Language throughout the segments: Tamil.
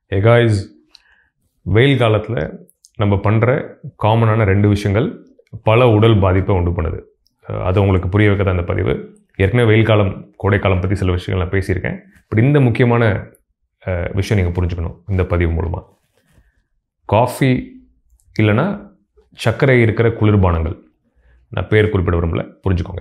எகாய்ஸ் வெயில் காலத்தில் நம்ம பண்ணுற காமனான ரெண்டு விஷயங்கள் பல உடல் பாதிப்பை உண்டு பண்ணுது அஹ் அது உங்களுக்கு புரிய வைக்க தான் இந்த பதிவு ஏற்கனவே வெயில் காலம் கோடைக்காலம் பற்றி சில விஷயங்கள் நான் பேசியிருக்கேன் பட் இந்த முக்கியமான அஹ், விஷயம் நீங்கள் புரிஞ்சுக்கணும் இந்த பதிவு மூலமாக காஃபி இல்லைன்னா சர்க்கரை இருக்கிற குளிர்பானங்கள் நான் பேர் குறிப்பிட விரும்பல புரிஞ்சுக்கோங்க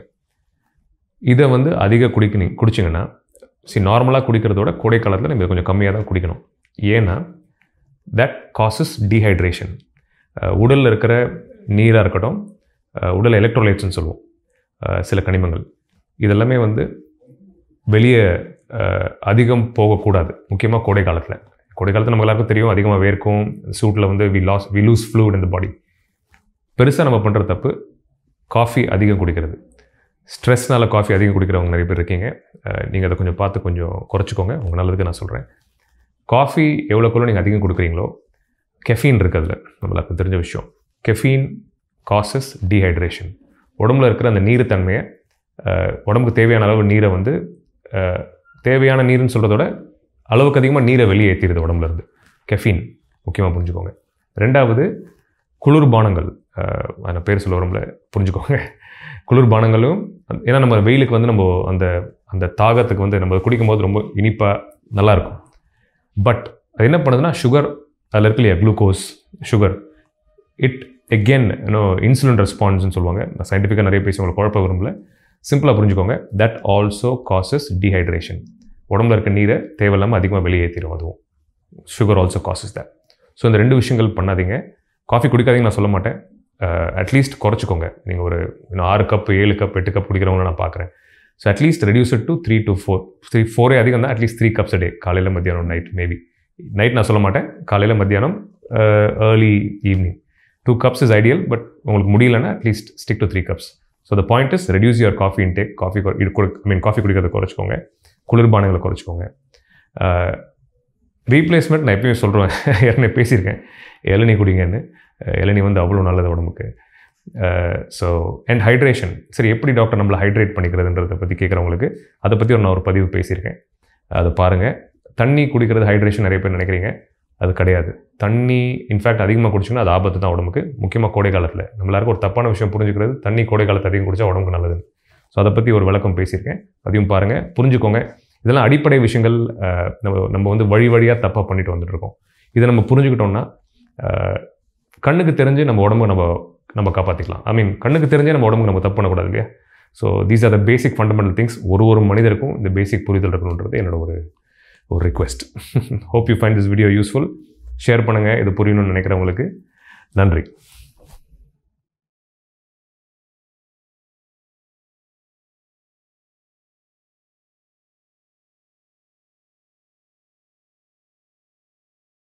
இதை வந்து அதிக குடிக்க நீ குடிச்சிங்கன்னா சி நார்மலாக குடிக்கிறதோட கோடை காலத்தில் நம்ம கொஞ்சம் கம்மியாக தான் குடிக்கணும் ஏன்னா தட் காசஸ் டீஹைட்ரேஷன் உடலில் இருக்கிற நீராக இருக்கட்டும் அஹ் உடல் எலக்ட்ரோலைட்ஸ்னு சொல்லுவோம் அஹ் சில கனிமங்கள் இதெல்லாமே வந்து வெளியே அஹ், அதிகம் போகக்கூடாது முக்கியமாக கோடை காலத்தில் கோடை காலத்தில் நம்ம எல்லாருக்கும் தெரியும் அதிகமாக வேர்க்கும் சூட்டில் வந்து we loss we lose fluid இந்த பாடி பெருசாக நம்ம பண்ணுற தப்பு காஃபி அதிகம் குடிக்கிறது ஸ்ட்ரெஸ்னால காஃபி அதிகம் குடிக்கிறவங்க நிறைய பேர் இருக்கீங்க நீங்கள் அதை கொஞ்சம் பார்த்து கொஞ்சம் குறைச்சிக்கோங்க உங்கள் நல்லதுக்கு நான் சொல்கிறேன் காஃபி எவ்வளோக்குள்ள நீங்கள் அதிகம் கொடுக்குறீங்களோ கெஃபீன் இருக்கிறதுல நம்மளுக்கு தெரிஞ்ச விஷயம் கெஃபீன் காசஸ் டீஹைட்ரேஷன் உடம்புல இருக்கிற அந்த நீர் தன்மையை அஹ், உடம்புக்கு தேவையான அளவு நீரை வந்து அஹ், தேவையான நீர்னு சொல்கிறத விட அளவுக்கு அதிகமாக நீரை வெளியேற்றிடுது உடம்புல இருந்து கெஃபீன் முக்கியமாக புரிஞ்சுக்கோங்க ரெண்டாவது குளிர்பானங்கள் அஹ், நான் பேர் சொல்ல விரும்பல புரிஞ்சுக்கோங்க குளிர்பானங்களும் ஏன்னா நம்ம வெயிலுக்கு வந்து நம்ம அந்த அந்த தாகத்துக்கு வந்து நம்ம குடிக்கும்போது ரொம்ப இனிப்பாக நல்லாயிருக்கும் பட் அது என்ன பண்ணுதுன்னா சுகர் அதில் இருக்கு இல்லையா குளுக்கோஸ் சுகர் இட் எகென் இன்னும் இன்சுலின் ரெஸ்பான்ஸ்னு சொல்லுவாங்க நான் சயின்டிஃபிக்காக நிறைய பேசி உங்களுக்கு குழப்ப விரும்பல சிம்பிளாக புரிஞ்சுக்கோங்க தட் ஆல்சோ காசஸ் டீஹைட்ரேஷன் உடம்புல இருக்க நீரை தேவையில்லாமல் அதிகமாக வெளியேற்றிடும் அதுவும் sugar also gases that so இந்த ரெண்டு விஷயங்கள் பண்ணாதீங்க காஃபி குடிக்காதீங்க நான் சொல்ல மாட்டேன் அட்லீஸ்ட் குறைச்சிக்கோங்க நீங்கள் ஒரு இன்னும் ஆறு கப் ஏழு கப் எட்டு கப் குடிக்கிறவங்கள நான் பார்க்குறேன் so at least reduce it to three to four three ஃபோரே அதிகம் தான் அட்லீஸ்ட் த்ரீ கப்ஸ் டே காலையில் மத்தியானம் நைட் மேபி நைட் நான் சொல்ல மாட்டேன் காலையில் மத்தியானம் early evening two cups is ideal but உங்களுக்கு முடியலன்னா at least stick to three cups so the point is reduce your coffee intake coffee இது ஐ மீன் காஃபி குடிக்கிறத குறைச்சிக்கோங்க குளிர்பானங்களை குறைச்சிக்கோங்க ரீப்ளேஸ்மெண்ட் நான் எப்பயும் சொல்கிறேன் ஏற்கனவே பேசியிருக்கேன் இளநீ குடிங்கன்னு அஹ் இளநீ வந்து அவ்வளோ நல்லது உடம்புக்கு ஸோ அண்ட் ஹைட்ரேஷன் சரி எப்படி டாக்டர் நம்மளை ஹைட்ரேட் பண்ணிக்கிறதுன்றதை பற்றி கேட்குறவங்களுக்கு அதை பற்றி ஒரு நான் ஒரு பதிவு பேசியிருக்கேன் அதை பாருங்கள் தண்ணி குடிக்கிறது ஹைட்ரேஷன் நிறைய பேர் நினைக்கிறீங்க அது கிடையாது தண்ணி இன்ஃபேக்ட் அதிகமாக குடிச்சிங்கன்னா அது ஆபத்து தான் உடம்புக்கு முக்கியமாக கோடை காலத்தில் நம்ம எல்லாருக்கும் ஒரு தப்பான விஷயம் புரிஞ்சுக்கிறது தண்ணி கோடை காலத்தை அதிகம் குடிச்சா உடம்புக்கு நல்லதுன்னு ஸோ அதை பற்றி ஒரு விளக்கம் பேசியிருக்கேன் அதையும் பாருங்கள் புரிஞ்சுக்கோங்க இதெல்லாம் அடிப்படை விஷயங்கள் அஹ், நம்ம நம்ம வந்து வழி வழியாக தப்பாக பண்ணிட்டு வந்துட்டு இருக்கோம் இதை நம்ம புரிஞ்சுக்கிட்டோம்னா அஹ், கண்ணுக்கு தெரிஞ்சு நம்ம உடம்பு நம்ம நம்ம காப்பாற்றிக்கலாம் ஐ மீன் கண்ணுக்கு தெரிஞ்சே நம்ம உடம்புக்கு நம்ம தப்பு பண்ணக்கூடாது இல்லையா so these are the basic fundamental things ஒரு ஒரு மனிதருக்கும் இந்த பேசிக் புரிதல் இருக்கணுன்றது என்னோட ஒரு ஒரு request hope you find this video useful share பண்ணுங்கள் இது புரியணும்னு நினைக்கிறவங்களுக்கு நன்றி